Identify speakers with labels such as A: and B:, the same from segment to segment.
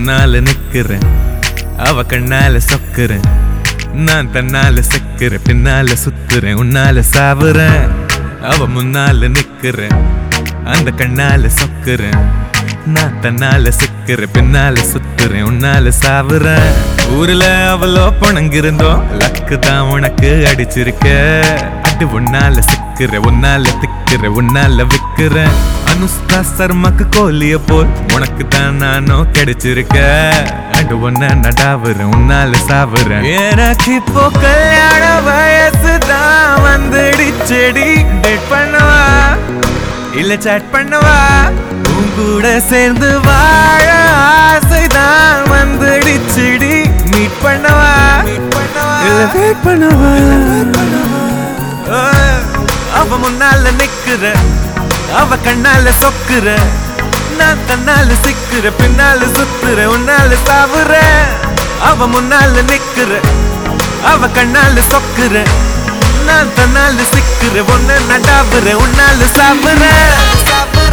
A: முன்னால நிக்கிறேன் அவ கண்ணால சொக்குறேன் நான் தன்னால செக்குறேன் பின்னால சுத்துறேன் உன்னால சாவுறேன் அவ முன்னால நிக்கிறேன் அந்த கண்ணால சொக்குறேன் நான் தன்னால சிக்கிறேன் பின்னால சுத்துறேன் உன்னால சாவுறேன் ஊர்ல அவளோ பணங்கிருந்தோம் லக்கு தான் உனக்கு அடிச்சிருக்க அடி உன்னால சிக்கிற உன்னால திக்கிற உன்னால விக்கிற அனுஷ்கா சர்மாக்கு கோலிய போல் உனக்கு தான் நானும் கிடைச்சிருக்க அண்டு உன்ன நடாவுறேன் உன்னால சாவுறேன் எனக்கு இப்போ கல்யாண வயசு தான் வந்துடுச்செடி டேட் பண்ணவா இல்ல சாட் பண்ணவா உன் கூட சேர்ந்து வாழ ஆசைதான் வந்துடுச்சுடி மீட் பண்ணவா இல்ல வெயிட் பண்ணவா ஓ, அவ முன்னால நிக்கிற அவ கண்ணால சொக்குற நான் தன்னால சிக்குற பின்னால சுத்துற உன்னால சாவுற அவ முன்னால நிக்கிற அவ கண்ணால சொக்குற நான் தன்னால சிக்குற ஒன்ன நடாவுற உன்னால சாவுற சாவுற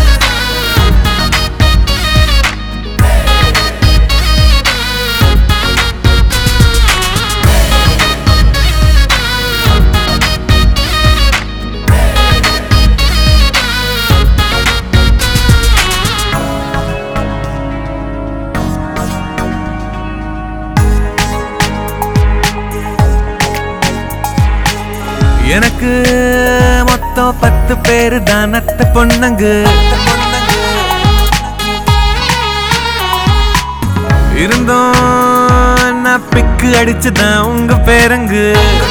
A: எனக்கு மொத்தம் பத்து பேரு தான் அத்த பொண்ணுங்க இருந்தோம் நான் பிக்கு அடிச்சுதான் உங்க பேருங்கு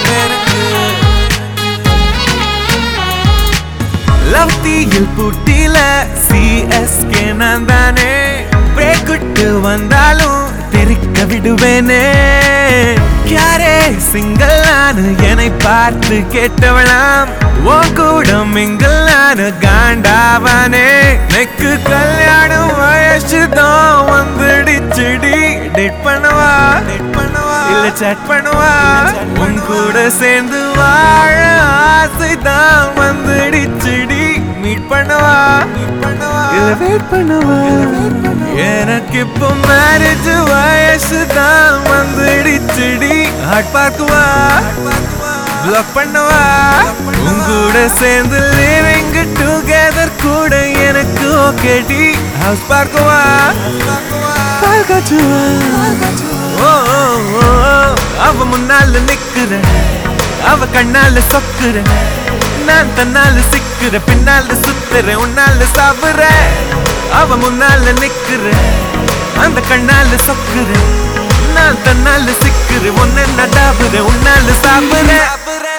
A: லவ் தீயில் பூட்டில சிஎஸ்கே நான் தானே பிரேக் விட்டு வந்தாலும் தெரிக்க விடுவேனே யாரே சிங்கிள் நானு என்னை பார்த்து கேட்டவளாம் உன் கூட மிங்கிள் நானு காண்டாவானே நெக்கு கல்யாணம் வயசு தான் வந்துடுச்சுடி டேட் பண்ணவா டேட் பண்ணவா இல்ல சாட் பண்ணவா உன் கூட சேர்ந்து வாழ ஆசைதான் வந்துடுச்சுடி மீட் பண்ணவா இல்ல வெயிட் பண்ணவா எனக்கு இப்போ மேரேஜ் வயசு தான் வந்துடுச்சுடி ஹார்ட் பார்க்குவா பிளாக் பண்ணவா உன் கூட சேர்ந்து லிவிங் டுகெதர் கூட எனக்கு ஓகேடி ஹவுஸ் பார்க்குவா பால் காய்ச்சுவா ஓ ஓ, ஓ, அவ முன்னால நிக்கிற அவ கண்ணால சொக்குற நான் தன்னால சிக்கிற பின்னால சுத்துற உன்னால சாவுற அவ முன்னால நிக்கிற அந்த கண்ணால சொக்குற நான் தன்னால சிக்கிற உன்ன நடாவுற உன்னால சாவுற